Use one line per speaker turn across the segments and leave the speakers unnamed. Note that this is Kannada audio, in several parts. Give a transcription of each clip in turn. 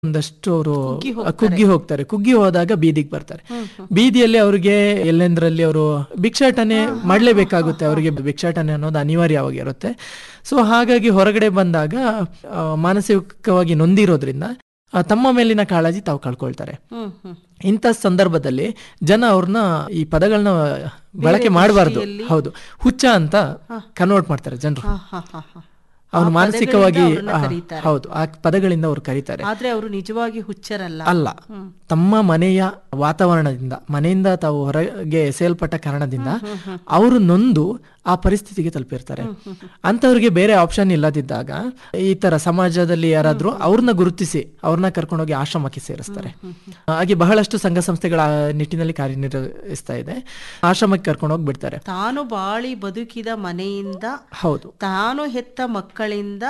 ಒಂದಷ್ಟು ಅವರು
ಕುಗ್ಗಿ
ಕುಗ್ಗಿ ಹೋಗ್ತಾರೆ ಕುಗ್ಗಿ ಹೋದಾಗ ಬೀದಿಗೆ ಬರ್ತಾರೆ ಬೀದಿಯಲ್ಲಿ ಅವ್ರಿಗೆ ಎಲ್ಲೆಂದ್ರಲ್ಲಿ ಅವರು ಭಿಕ್ಷಾಟನೆ ಮಾಡ್ಲೇಬೇಕಾಗುತ್ತೆ ಅವರಿಗೆ ಭಿಕ್ಷಾಟನೆ ಅನ್ನೋದು ಅನಿವಾರ್ಯವಾಗಿರುತ್ತೆ ಸೊ ಹಾಗಾಗಿ ಹೊರಗಡೆ ಬಂದಾಗ ಆ, ಮಾನಸಿಕವಾಗಿ ನೊಂದಿರೋದ್ರಿಂದ ಆ, ತಮ್ಮ ಮೇಲಿನ ಕಾಳಜಿ ತಾವು ಕಳ್ಕೊಳ್ತಾರೆ
ಹ್ಮ್ ಹ್ಮ್
ಇಂಥ ಸಂದರ್ಭದಲ್ಲಿ ಜನ ಅವ್ರನ್ನ ಈ ಪದಗಳನ್ನ ಬಳಕೆ ಮಾಡಬಾರ್ದು ಹೌದು ಹುಚ್ಚ ಅಂತ ಕನ್ವರ್ಟ್ ಮಾಡ್ತಾರೆ ಜನರು
ಹಾ ಹಾ ಹಾ ಹಾ
ಅವ್ರು
ಆ
ಮಾನಸಿಕವಾಗಿ
ಪದಗಳಿಂದ ಅವ್ರನ್ನ
ಆ,
ಕರೀತಾರೆ.
ಹೌದು ಆ ಪದಗಳಿಂದ ಅವ್ರು ಕರೀತಾರೆ
ಆದ್ರೆ ಅವರು ನಿಜವಾಗಿ ಹುಚ್ಚರಲ್ಲ
ಅಲ್ಲ ತಮ್ಮ ಮನೆಯ ವಾತಾವರಣದಿಂದ ಮನೆಯಿಂದ ತಾವು ಹೊರಗೆ ಎಸೆಯಲ್ಪಟ್ಟ ಕಾರಣದಿಂದ ಅವರು ನೊಂದು ಆ ಪರಿಸ್ಥಿತಿಗೆ ತಲುಪಿರ್ತಾರೆ ಅಂತವ್ರಿಗೆ ಬೇರೆ ಆಪ್ಷನ್ ಇಲ್ಲದಿದ್ದಾಗ ಈ ತರ ಸಮಾಜದಲ್ಲಿ ಯಾರಾದ್ರೂ ಅವ್ರನ್ನ ಗುರುತಿಸಿ ಅವ್ರನ್ನ ಕರ್ಕೊಂಡೋಗಿ ಆಶ್ರಮಕ್ಕೆ ಸೇರಿಸ್ತಾರೆ ಹಾಗೆ ಬಹಳಷ್ಟು ಸಂಘ ಸಂಸ್ಥೆಗಳ ಆ ನಿಟ್ಟಿನಲ್ಲಿ ಕಾರ್ಯನಿರ್ವಹಿಸ್ತಾ ಇದೆ ಆಶ್ರಮಕ್ಕೆ ಕರ್ಕೊಂಡೋಗಿ ಬಿಡ್ತಾರೆ
ತಾನು ಬಾಳಿ ಬದುಕಿದ ಮನೆಯಿಂದ
ಹೌದು
ತಾನು ಹೆತ್ತ ಮಕ್ಕಳಿಂದ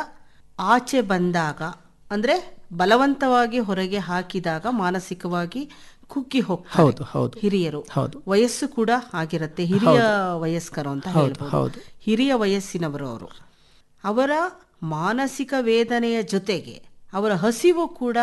ಆಚೆ ಬಂದಾಗ ಅಂದ್ರೆ ಬಲವಂತವಾಗಿ ಹೊರಗೆ ಹಾಕಿದಾಗ ಮಾನಸಿಕವಾಗಿ ಕುಗ್ಗಿ ಹೋಗ್ತಾರೆ
ಹೌದು ಹೌದು
ಹಿರಿಯರು
ಹೌದು
ವಯಸ್ಸು ಕೂಡ ಆಗಿರುತ್ತೆ ಹಿರಿಯ ವಯಸ್ಕರು ಅಂತ ಹೇಳ್ಬೋದು
ಹೌದು.
ಹಿರಿಯ ವಯಸ್ಸಿನವರು ಅವರು ಅವರ ಮಾನಸಿಕ ವೇದನೆಯ ಜೊತೆಗೆ ಅವರ ಹಸಿವು ಕೂಡ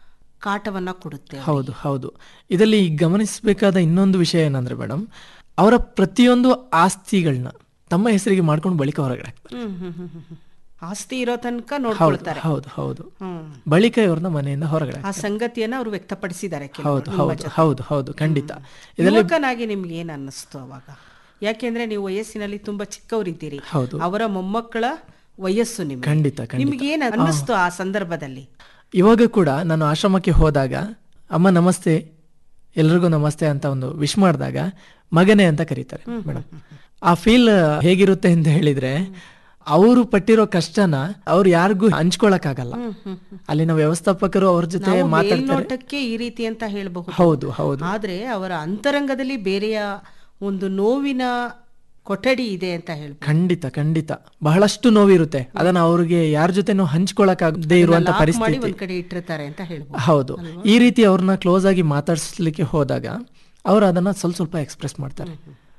ಕಾಟವನ್ನ ಕೊಡುತ್ತೆ
ಹೌದು ಹೌದು ಇದರಲ್ಲಿ ಗಮನಿಸಬೇಕಾದ ಇನ್ನೊಂದು ವಿಷಯ ಏನಂದ್ರೆ ಮೇಡಮ್ ಅವರ ಪ್ರತಿಯೊಂದು ಆಸ್ತಿಗಳನ್ನ ತಮ್ಮ ಹೆಸರಿಗೆ ಮಾಡ್ಕೊಂಡು ಬಳಿಕ ಹೊರಗಡೆ ಹಾಕ್ತಾರೆ
ಹ್ಮ್ ಹ್ಮ್ ಹ್ಮ್ ಹ್ಮ್ ಹ್ಮ್. ಆಸ್ತಿ ಇರೋ ತನಕ ನೋಡ್ಕೊಳ್ತಾರೆ
ಹೌದು ಹೌದು
ಹ್ಮ್
ಬಳಿಕ ಇವ್ರನ್ನ ಮನೆಯಿಂದ ಹೊರಗಡೆ
ಆ ಸಂಗತಿಯನ್ನ ಅವರು ವ್ಯಕ್ತಪಡಿಸಿದ್ದಾರೆ ಕೆಲವರು.
ಹೌದು ಹೌದು ಹೌದು ಹೌದು ಖಂಡಿತ ಇದರಲ್ಲಿ
ಯುವಕನಾಗಿ ನಿಮ್ಗೆ ಏನ್ ಅನ್ನಿಸ್ತು ಅವಾಗ ಯಾಕೆಂದ್ರೆ ನೀವು ವಯಸ್ಸಿನಲ್ಲಿ ತುಂಬಾ ಚಿಕ್ಕವರಿದ್ದೀರಿ
ಹೌದು
ಅವರ ಮೊಮ್ಮಕ್ಕಳ ವಯಸ್ಸು ನಿಮ್ಗೆ
ಖಂಡಿತ ಖಂಡಿತ
ನಿಮ್ಗೆ ಏನ್ ಅನ್ನಿಸ್ತು ಆ ಸಂದರ್ಭದಲ್ಲಿ
ಇವಾಗ ಕೂಡ ನಾನು ಆಶ್ರಮಕ್ಕೆ ಹೋದಾಗ ಅಮ್ಮ ನಮಸ್ತೆ ಎಲ್ರಿಗೂ ನಮಸ್ತೆ ಅಂತ ಒಂದು ವಿಶ್ ಮಾಡಿದಾಗ ಮಗನೇ ಅಂತ ಕರೀತಾರೆ ಮೇಡಮ್ ಆ ಫೀಲ್ ಹೇಗಿರುತ್ತೆ ಅಂತ ಹೇಳಿದ್ರೆ ಅವರು ಪಟ್ಟಿರೋ ಕಷ್ಟನ ಅವ್ರು ಯಾರಿಗೂ ಹಂಚ್ಕೊಳಕ್ಕಾಗಲ್ಲ ಅಲ್ಲಿನ ವ್ಯವಸ್ಥಾಪಕರು ಅವ್ರ ಜೊತೆ
ನಾವು
ಮಾತಾಡ್ತಾರೆ
ಮೇಲ್ನೋಟಕ್ಕೆ ಈ ರೀತಿ ಅಂತ ಹೇಳಬಹುದು
ಹೌದು ಹೌದು
ಆದ್ರೆ ಅವರ ಅಂತರಂಗದಲ್ಲಿ ಬೇರೆಯ ಒಂದು ನೋವಿನ ಕೊಠಡಿ ಇದೆ ಅಂತ ಹೇಳ್ಬೋದು
ಖಂಡಿತ ಖಂಡಿತ ಬಹಳಷ್ಟು ನೋವಿರುತ್ತೆ ಅದನ್ನ ಅವ್ರಿಗೆ ಯಾರ ಜೊತೆನೂ ಹಂಚ್ಕೊಳಕ್ಕಾಗದೇ ಇರುವಂತ
ಲಾಕ್ ಮಾಡಿ
ಪರಿಸ್ಥಿತಿ
ಒಂದ್ ಕಡೆ ಇಟ್ಟಿರ್ತಾರೆ ಅಂತ ಹೇಳ್ಬೋದು
ಹೌದು ಈ ರೀತಿ ಅವ್ರನ್ನ ಕ್ಲೋಸ್ ಆಗಿ ಮಾತಾಡ್ಸ್ಲಿಕ್ಕೆ ಹೋದಾಗ ಅವ್ರು ಅದನ್ನ ಸ್ವಲ್ಪ ಸ್ವಲ್ಪ ಎಕ್ಸ್ಪ್ರೆಸ್ ಮಾಡ್ತಾರೆ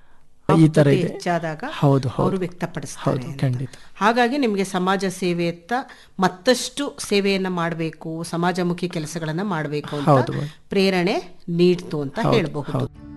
ಈ ತರ ಇದೆ
ಹೆಚ್ಚಾದಾಗ
ಹೌದು
ಅವರು
ಹೌದು
ವ್ಯಕ್ತಪಡಿಸ್ತಾರೆ
ಹೌದು
ಅಂತ.
ಖಂಡಿತ
ಹಾಗಾಗಿ ನಿಮಗೆ ಸಮಾಜ ಸೇವೆಯತ್ತ ಮತ್ತಷ್ಟು ಸೇವೆಯನ್ನ ಮಾಡಬೇಕು ಸಮಾಜಮುಖಿ ಕೆಲಸಗಳನ್ನ ಮಾಡಬೇಕು ಅಂತ
ಹೌದು.
ಪ್ರೇರಣೆ ನೀಡ್ತು ಅಂತ ಹೇಳಬಹುದು
ಹೌದು